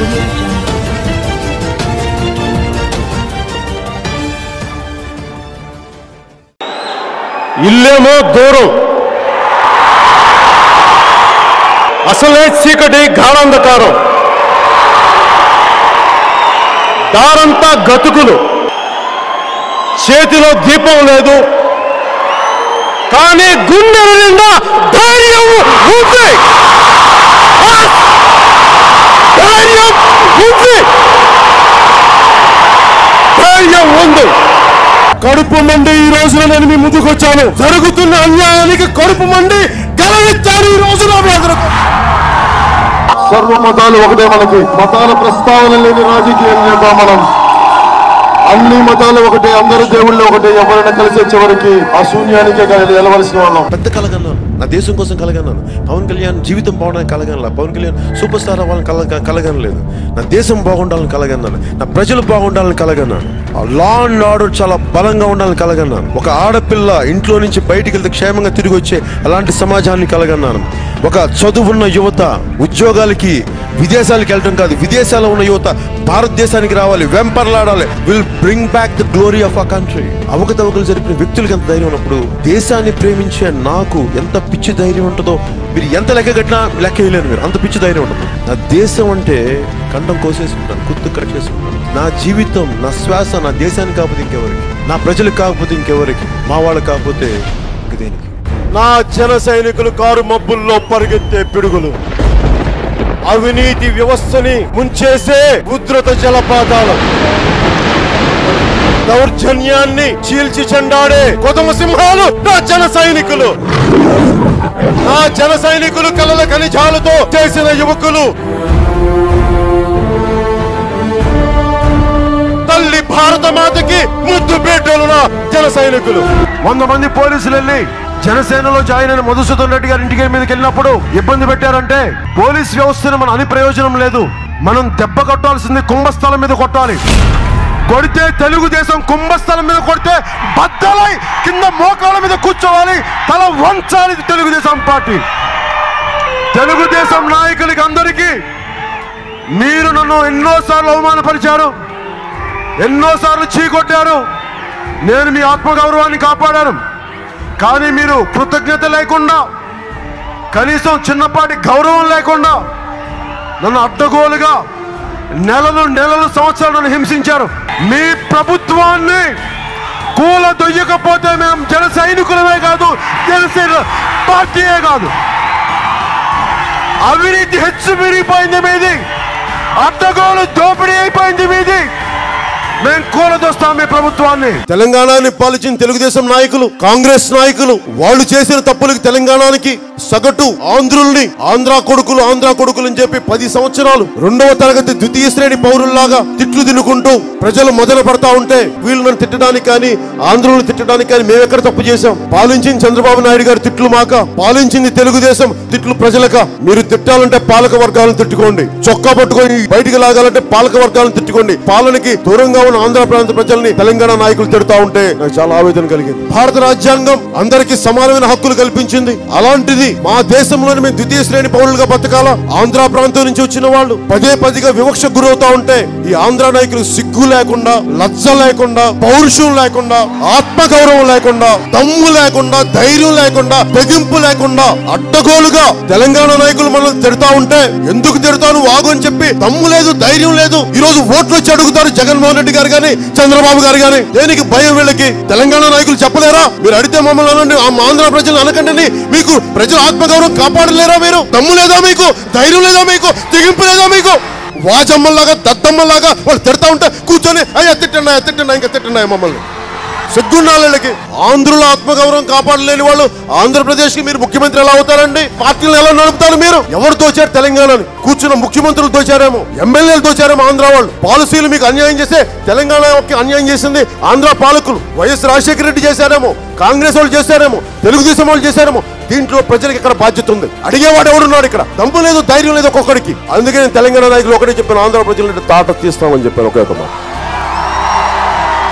audio jungle. ఇల్లేమో దూరం అసలే చీకటి గాఢాంధకారం దారంతా గతుకులు చేతిలో దీపం లేదు కానీ గుండెల నిండా ధైర్యం ఉంది ఆ! ధైర్యం ఉంది ధైర్యం ఉంది కడుపు మండి ఈ రోజున నేను మీ ముందుకు వచ్చాను జరుగుతున్న అన్యాయానికి కడుపు మండి గెలవిచ్చాను ఈ రోజున మీ ఎదురుకు. సర్వ మతాలు ఒకటే మనకి మతాల ప్రస్తావన లేని రాజకీయం చేద్దాం మనం అన్ని మతాలు ఒకటే అందరు దేవుళ్ళు ఒకటే ఎవరైనా కలిసే చివరికి ఆ శూన్యానికే నిలవలసిన వాళ్ళం పెద్ద కలగన్నాను నా దేశం కోసం కలగన్నాను పవన్ కళ్యాణ్ జీవితం బాగుండాలని కలగనలా పవన్ కళ్యాణ్ సూపర్ స్టార్ అవ్వాలని కలగ కలగనలేదు నా దేశం బాగుండాలని కలగన్నాను నా ప్రజలు బాగుండాలని కలగన్నాను ఆ లా అండ్ ఆర్డర్ చాలా బలంగా ఉండాలని కలగన్నాను ఒక ఆడపిల్ల ఇంట్లో నుంచి బయటికి వెళ్తే క్షేమంగా తిరిగి వచ్చే అలాంటి సమాజాన్ని కలగన్నాను ఒక చదువున్న యువత ఉద్యోగాలకి విదేశాలకు వెళ్ళడం కాదు విదేశాల్లో ఉన్న యువత భారతదేశానికి రావాలి వెంపర్లాడాలి will bring back the glory of a country అవకతవకలు జరిపిన వ్యక్తులకు ఎంత ధైర్యం ఉన్నప్పుడు దేశాన్ని ప్రేమించే నాకు ఎంత పిచ్చి ధైర్యం ఉంటుందో మీరు ఎంత లెక్క కట్టినా లెక్క వేయలేరు మీరు అంత పిచ్చి ధైర్యం ఉంటుంది నా దేశం అంటే కంఠం కోసేసుకుంటాను కుత్తు కట్ చేసుకుంటాను నా జీవితం నా శ్వాస నా దేశానికి కాకపోతే ఇంకెవరికి నా ప్రజలకు కాకపోతే ఇంకెవరికి మా వాళ్ళకి కాకపోతే ఇంక దేనికి నా జన సైనికులు కారు మబ్బుల్లో పరిగెత్తే పిడుగులు అవినీతి వ్యవస్థని ముంచేసే ఉధృత జలపాతాలు దౌర్జన్యాన్ని చీల్చి చెండాడే కొదమ సింహాలు నా జన సైనికులు నా జన సైనికులు కలల ఖనిజాలతో చేసిన యువకులు తల్లి భారత మాతకి ముద్దు బిడ్డలు నా జన సైనికులు వంద మంది పోలీసులు వెళ్ళి జనసేనలో జాయిన్ అయిన మధుసూదన్ రెడ్డి గారి ఇంటికి మీదకి వెళ్ళినప్పుడు ఇబ్బంది పెట్టారంటే పోలీస్ వ్యవస్థను మన అని ప్రయోజనం లేదు మనం దెబ్బ కొట్టాల్సింది కుంభస్థలం మీద కొట్టాలి కొడితే తెలుగుదేశం కుంభస్థలం మీద కొడితే బద్దలై కింద మోకాల మీద కూర్చోవాలి తల వంచాలి తెలుగుదేశం పార్టీ తెలుగుదేశం నాయకులకి అందరికీ మీరు నన్ను ఎన్నోసార్లు అవమానపరిచారు ఎన్నోసార్లు చీకొట్టారు నేను మీ ఆత్మగౌరవాన్ని కాపాడాను కానీ మీరు కృతజ్ఞత లేకుండా కనీసం చిన్నపాటి గౌరవం లేకుండా నన్ను అడ్డగోలుగా నెలలు నెలలు సంవత్సరాలు నన్ను హింసించారు మీ ప్రభుత్వాన్ని కూల దొయ్యకపోతే మేము జన సైనికులమే కాదు జనసేన పార్టీయే కాదు అవినీతి హెచ్చు మిరిగిపోయింది మీది అడ్డగోలు దోపిడీ అయిపోయింది మీది మేము కూలదొస్తాం మీ ప్రభుత్వాన్ని తెలంగాణని పాలించిన తెలుగుదేశం నాయకులు కాంగ్రెస్ నాయకులు వాళ్ళు చేసిన తప్పులకు తెలంగాణకి సగటు ఆంధ్రుల్ని ఆంధ్ర కొడుకులు ఆంధ్ర కొడుకులు అని చెప్పి పది సంవత్సరాలు రెండవ తరగతి ద్వితీయ శ్రేణి పౌరుల్లాగా తిట్లు తినుకుంటూ ప్రజలు మొదలు పడతా ఉంటే వీళ్ళు నన్ను తిట్టడానికి కానీ ఆంధ్రులను తిట్టడానికి కానీ మేము ఎక్కడ తప్పు చేశాం పాలించింది చంద్రబాబు నాయుడు గారు తిట్లు మాక పాలించింది తెలుగుదేశం తిట్లు ప్రజలక మీరు తిట్టాలంటే పాలక వర్గాలను తిట్టుకోండి చొక్కా పట్టుకొని బయటికి లాగాలంటే పాలక వర్గాలను తిట్టుకోండి పాలనకి దూరంగా ఉన్న ఆంధ్ర ప్రాంత ప్రజల్ని తెలంగాణ నాయకులు తిడతా ఉంటే నాకు చాలా ఆవేదన కలిగింది భారత రాజ్యాంగం అందరికీ సమానమైన హక్కులు కల్పించింది అలాంటిది మా దేశంలోని మేము ద్వితీయ శ్రేణి పౌరులుగా బతకాల ఆంధ్ర ప్రాంతం నుంచి వచ్చిన వాళ్ళు పదే పదిగా వివక్ష గురవుతా ఉంటే ఈ ఆంధ్ర నాయకులు సిగ్గు లేకుండా లజ్జ లేకుండా పౌరుషం లేకుండా ఆత్మగౌరవం లేకుండా దమ్ము లేకుండా ధైర్యం లేకుండా తెగింపు లేకుండా అడ్డగోలుగా తెలంగాణ నాయకులు మనల్ని తిడతా ఉంటే ఎందుకు తిడతాను వాగు అని చెప్పి దమ్ము లేదు ధైర్యం లేదు ఈ రోజు ఓట్లు వచ్చి అడుగుతారు జగన్మోహన్ రెడ్డి గారు గాని చంద్రబాబు గారు గాని దేనికి భయం వీళ్ళకి తెలంగాణ నాయకులు చెప్పలేరా మీరు అడిగితే మమ్మల్ని అనండి ఆ ఆంధ్ర ప్రజలు అనకండి మీకు ప్రజల ఆత్మగౌరవం కాపాడలేరా మీరు దమ్ము లేదా మీకు ధైర్యం లేదా మీకు తెగింపు లేదా మీకు వాజమ్మల్లాగా దద్దమ్మల్లాగా వాళ్ళు తిడతా ఉంటే కూర్చొని అయ్యా తిట్టండి తిట్టండి ఇంకా తిట్టండి మమ్మల్ని సిగ్గున్నాళ్ళకి ఆంధ్రుల ఆత్మగౌరవం కాపాడలేని వాళ్ళు ఆంధ్రప్రదేశ్ కి మీరు ముఖ్యమంత్రి ఎలా అవుతారండి పార్టీలను ఎలా నడుపుతారు మీరు ఎవరు తోచారు తెలంగాణని కూర్చున్న ముఖ్యమంత్రులు తోచారేమో ఎమ్మెల్యేలు తోచారేమో ఆంధ్ర వాళ్ళు పాలసీలు మీకు అన్యాయం చేస్తే తెలంగాణకి అన్యాయం చేసింది ఆంధ్ర పాలకులు వైఎస్ రాజశేఖర రెడ్డి చేశారేమో కాంగ్రెస్ వాళ్ళు చేశారేమో తెలుగుదేశం వాళ్ళు చేశారేమో దీంట్లో ప్రజలకు ఇక్కడ బాధ్యత ఉంది అడిగేవాడు ఎవడున్నాడు ఇక్కడ దమ్ము లేదు ధైర్యం లేదు ఒక్కొక్కడికి అందుకే నేను తెలంగాణ నాయకులు ఒకటే చెప్పాను ఆంధ్ర ప్రజలు తాట తీస్తామని చెప్పాను ఒకే ఒక మాట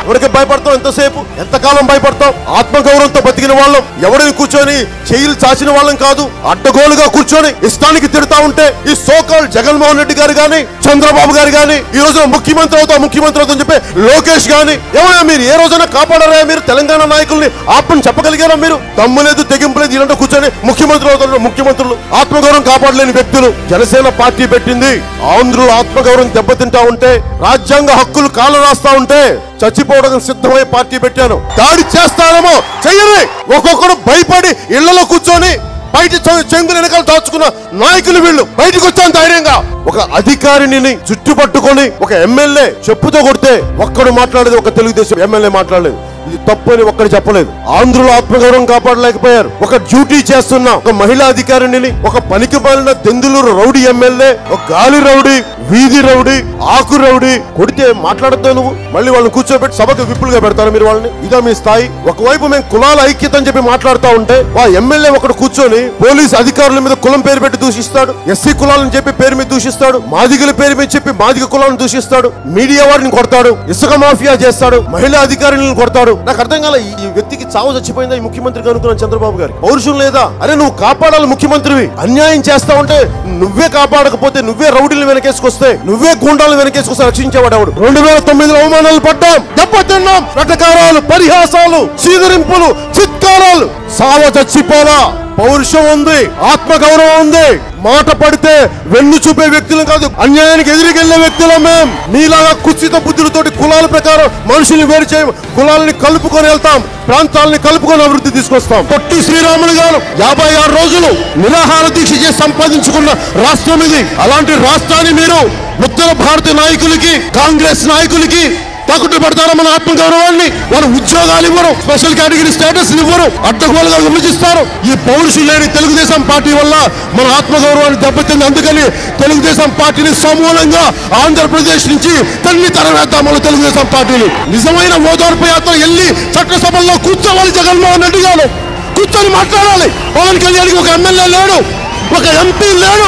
ఎవరికి భయపడతాం ఎంతసేపు ఎంతకాలం భయపడతాం ఆత్మగౌరవంతో బతికిన వాళ్ళం ఎవరిని కూర్చొని చెయ్యిలు చాచిన వాళ్ళం కాదు అడ్డగోలుగా కూర్చొని ఇష్టానికి తిడతా ఉంటే ఈ సోకాల్ జగన్మోహన్ రెడ్డి గారు గాని చంద్రబాబు గారు గాని ఈ రోజున ముఖ్యమంత్రి అవుతా ముఖ్యమంత్రి అవుతా అని చెప్పి లోకేష్ గాని ఏమన్నా మీరు ఏ రోజైనా కాపాడారా మీరు తెలంగాణ నాయకుల్ని ఆత్మని చెప్పగలిగారా మీరు దమ్ము లేదు తెగింపు లేదు ఇలాంటి కూర్చొని ముఖ్యమంత్రి అవుతారు ముఖ్యమంత్రులు ఆత్మగౌరవం కాపాడలేని వ్యక్తులు జనసేన పార్టీ పెట్టింది ఆంధ్రుల ఆత్మగౌరవం దెబ్బతింటా ఉంటే రాజ్యాంగ హక్కులు కాలు రాస్తా ఉంటే చచ్చిపోవడం సిద్ధమై పార్టీ పెట్టాను దాడి చేస్తానేమో చెయ్యని ఒక్కొక్కడు భయపడి ఇళ్లలో కూర్చొని బయట చె- చెంగుల వెనకాల దాచుకున్న నాయకులు వీళ్ళు బయటకు వచ్చాను ధైర్యంగా ఒక అధికారిని జుట్టు పట్టుకొని ఒక ఎమ్మెల్యే చెప్పుతో కొడితే ఒక్కడు మాట్లాడలేదు ఒక తెలుగుదేశం ఎమ్మెల్యే మాట్లాడలేదు ఇది తప్పు అని ఒక్కడు చెప్పలేదు ఆంధ్రుల ఆత్మగౌరవం కాపాడలేకపోయారు ఒక డ్యూటీ చేస్తున్న ఒక మహిళా అధికారిని ఒక పనికి మాలిన దెందులూరు రౌడీ ఎమ్మెల్యే ఒక గాలి రౌడీ వీధి రౌడీ ఆకు రౌడీ కొడితే మాట్లాడతావు నువ్వు మళ్ళీ వాళ్ళని కూర్చోబెట్టి సభకు విప్పులుగా పెడతారు మీరు వాళ్ళని ఇదా మీ స్థాయి ఒకవైపు మేము కులాల ఐక్యత అని చెప్పి మాట్లాడుతూ ఉంటే ఆ ఎమ్మెల్యే ఒకడు కూర్చొని పోలీస్ అధికారుల మీద కులం పేరు పెట్టి దూషిస్తాడు ఎస్సీ కులాలను చెప్పి పేరు మీద దూషిస్తాడు మాదిగల పేరు మీద చెప్పి మాదిగ కులాలను దూషిస్తాడు మీడియా వారిని కొడతాడు ఇసుక మాఫియా చేస్తాడు మహిళా అధికారులను కొడతాడు నాకు అర్థం కాల ఈ వ్యక్తికి చావు చచ్చిపోయిందా ఈ ముఖ్యమంత్రికి అనుకున్నాను చంద్రబాబు గారి పౌరుషం లేదా అరే నువ్వు కాపాడాలి ముఖ్యమంత్రివి అన్యాయం చేస్తా ఉంటే నువ్వే కాపాడకపోతే నువ్వే రౌడీలు వెనకేసుకొస్తే నువ్వే గుండాలను వెనకేసుకొస్తే రక్షించేవాడు ఎవడు రెండు వేల తొమ్మిదిలో అవమానాలు పడ్డాం దెబ్బతిన్నాం రటకారాలు పరిహాసాలు చీదరింపులు చిత్కారాలు సావ చచ్చిపోలా పౌరుషం ఉంది ఆత్మగౌరవం ఉంది మాట పడితే వెన్ను చూపే వ్యక్తులం కాదు అన్యాయానికి ఎదురుకెళ్లే వ్యక్తులం మేం మీలాగా కుచిత బుద్ధులతోటి కులాల ప్రకారం మనుషుల్ని వేరు చేయం కులాలని కలుపుకొని వెళ్తాం ప్రాంతాలని కలుపుకొని అభివృద్ధి తీసుకొస్తాం పొట్టి శ్రీరాములు గారు యాభై ఆరు రోజులు నిరాహార దీక్ష చేసి సంపాదించుకున్న రాష్ట్రం ఇది అలాంటి రాష్ట్రాన్ని మీరు ఉత్తర భారత నాయకులకి కాంగ్రెస్ నాయకులకి తాకుట్టు పెడతారా మన ఆత్మగౌరవాన్ని వాళ్ళు ఉద్యోగాలు ఇవ్వరు స్పెషల్ కేటగిరీ స్టేటస్ ఇవ్వరు అడ్డగోలుగా విభజిస్తారు ఈ పౌరుషులు లేని తెలుగుదేశం పార్టీ వల్ల మన ఆత్మగౌరవాన్ని దెబ్బతింది అందుకని తెలుగుదేశం పార్టీని సమూలంగా ఆంధ్రప్రదేశ్ నుంచి తల్లి తరవేద్దాం మన తెలుగుదేశం పార్టీని నిజమైన ఓదార్పు యాత్ర వెళ్ళి చట్టసభల్లో కూర్చోవాలి జగన్మోహన్ రెడ్డి గారు కూర్చొని మాట్లాడాలి పవన్ కళ్యాణ్కి ఒక ఎమ్మెల్యే లేడు ఒక ఎంపీ లేడు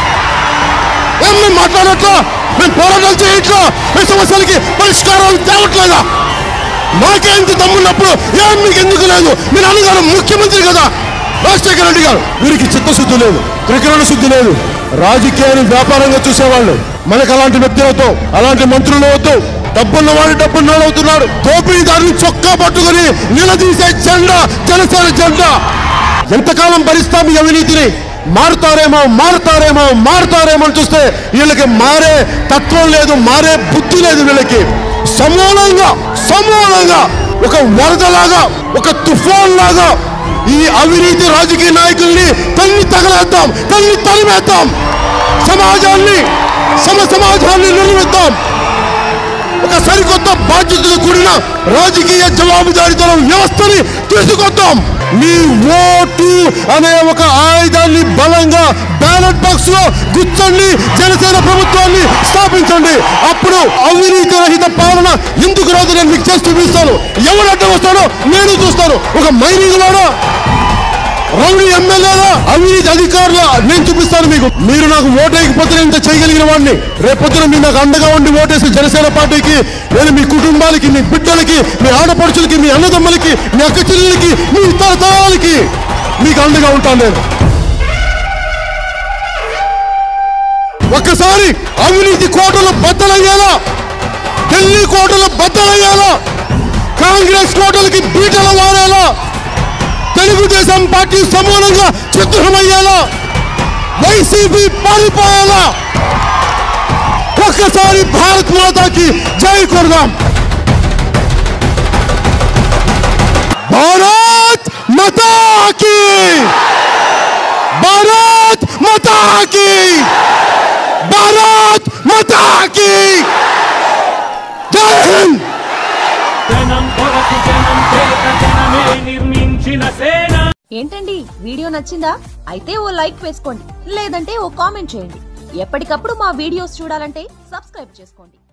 ఏం మేము మాట్లాడట్లా మేము పోరాటాలు చేయట్లా మీ సమస్యలకి పరిష్కారాలు తేవట్లేదా మాకే ఇంత దమ్మున్నప్పుడు ఏం మీకు ఎందుకు లేదు మీ నాన్నగారు ముఖ్యమంత్రి కదా రాజశేఖర రెడ్డి గారు వీరికి చిత్తశుద్ధి లేదు త్రికరణ శుద్ధి లేదు రాజకీయాన్ని వ్యాపారంగా చూసేవాళ్ళు మనకు అలాంటి వ్యక్తులతో అలాంటి మంత్రులు వద్దు డబ్బున్న వాడు డబ్బున్న అవుతున్నాడు దోపిడీదారుని చొక్కా పట్టుకుని నిలదీసే జెండా జనసేన జెండా ఎంతకాలం భరిస్తాం ఈ అవినీతిని మారుతారేమో మారుతారేమో మారుతారేమో అని చూస్తే వీళ్ళకి మారే తత్వం లేదు మారే బుద్ధి లేదు వీళ్ళకి సమూలంగా సమూలంగా ఒక వరదలాగా ఒక తుఫాన్ లాగా ఈ అవినీతి రాజకీయ నాయకుల్ని తన్ని తగలేద్దాం తన్ని తరిమేద్దాం సమాజాన్ని సమ సమాజాన్ని నిర్మిద్దాం ఒక సరికొత్త బాధ్యతతో కూడిన రాజకీయ జవాబుదారీతనం వ్యవస్థని తీసుకొద్దాం మీ ఓటు అనే ఒక ఆయుధాన్ని బలంగా బ్యాలెట్ బాక్స్ లో గుచ్చండి జనసేన ప్రభుత్వాన్ని స్థాపించండి అప్పుడు అవినీతి రహిత పాలన ఎందుకు రాదు నేను మీకు చేసి చూపిస్తాను ఎవరు అడ్డం వస్తాడో నేను చూస్తాను ఒక మైనింగ్ వాడా రౌడీ ఎమ్మెల్యేలా అవినీతి అధికారుల నేను చూపిస్తాను మీకు మీరు నాకు ఓటేయకపోతే నేను ఇంత చేయగలిగిన వాడిని రేపొద్దున మీరు నాకు అండగా ఉండి ఓటేసి జనసేన పార్టీకి నేను మీ కుటుంబాలకి మీ బిడ్డలకి మీ ఆడపడుచులకి మీ అన్నదమ్ములకి మీ అక్క చెల్లెలకి మీ తరతరాలకి మీకు అండగా ఉంటాను నేను ఒక్కసారి అవినీతి కోటలు బద్దలయ్యేలా ఢిల్లీ కోటలు బద్దలయ్యేలా కాంగ్రెస్ కోటలకి బీటలు వారేలా తెలుగుదేశం పార్టీ సమూలంగా చిత్రమయ్యేలా వైసీపీ పారిపోయేలా ఒక్కసారి భారత్ మాతాకి జై కొడదాం భారత్ మతాకి భారత్ మతాకి భారత్ మతాకి జై హింద్ జనం కొరకు జనం చేత జనమే నిర్మించిన సేన ఏంటండి వీడియో నచ్చిందా అయితే ఓ లైక్ వేసుకోండి లేదంటే ఓ కామెంట్ చేయండి ఎప్పటికప్పుడు మా వీడియోస్ చూడాలంటే సబ్స్క్రైబ్ చేసుకోండి